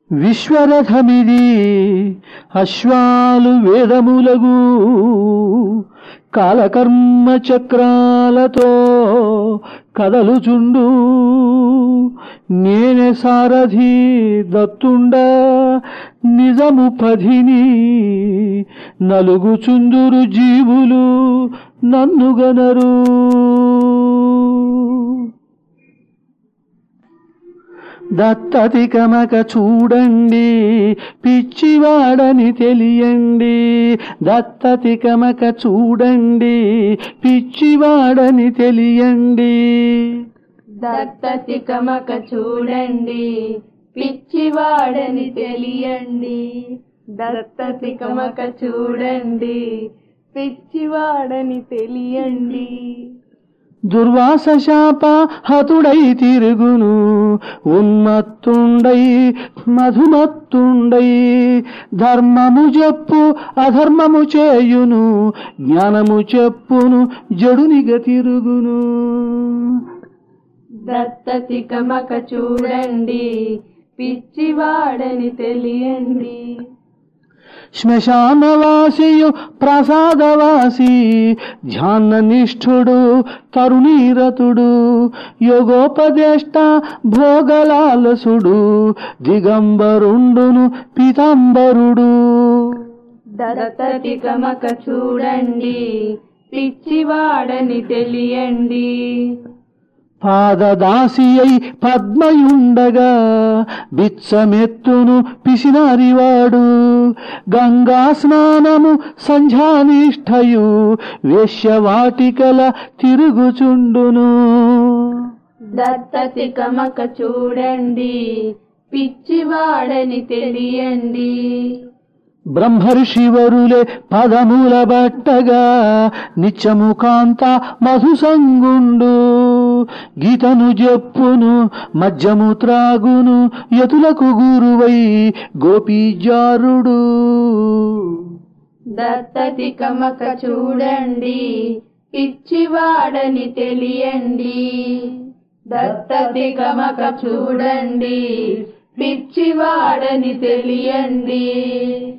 విశ్వరథమిది అశ్వాలు వేదములగు కాలకర్మ చక్రాలతో కదలుచుండు నేనే సారథి దత్తుండ నిజము పధిని నలుగుచుందురు జీవులు నన్నుగనరు దత్తతికమక చూడండి పిచ్చివాడని తెలియండి దత్తతికమక చూడండి పిచ్చివాడని తెలియండి దత్తతి కమక చూడండి పిచ్చివాడని తెలియండి దత్తతి కమక చూడండి పిచ్చివాడని తెలియండి దుర్వాస శాప హతుడై తిరుగును ఉన్మత్తుండై మధుమత్తుండై ధర్మము చెప్పు అధర్మము చేయును జ్ఞానము చెప్పును జడునిగ తిరుగును దత్తతి కమక చూడండి పిచ్చివాడని తెలియండి శ్మశానవాసియు ప్రసాదవాసి ధ్యాన నిష్ఠుడు తరుణీరతుడు యోగోపదేష్ట భోగలాలసుడు దిగంబరుండును పీతాంబరుడు దత్తతి కమక చూడండి పిచ్చివాడని తెలియండి పాదదాసి అయి పద్మయుండగా బిచ్చమెత్తును పిసినారివాడు గంగా స్నానము సంధ్యానిష్టయు వేశ్యవాటికల తిరుగుచుండును దత్తతి కమక చూడండి పిచ్చివాడని తెలియండి బ్రహ్మర్షివరులే పదముల బట్టగా నిత్యము కాంత మధుసంగుండు గీతను చెప్పును మద్యము త్రాగును యతులకు గురువై గోపీజారుడు దత్తతి కమక చూడండి పిచ్చివాడని తెలియండి దత్తతి కమక చూడండి పిచ్చివాడని తెలియండి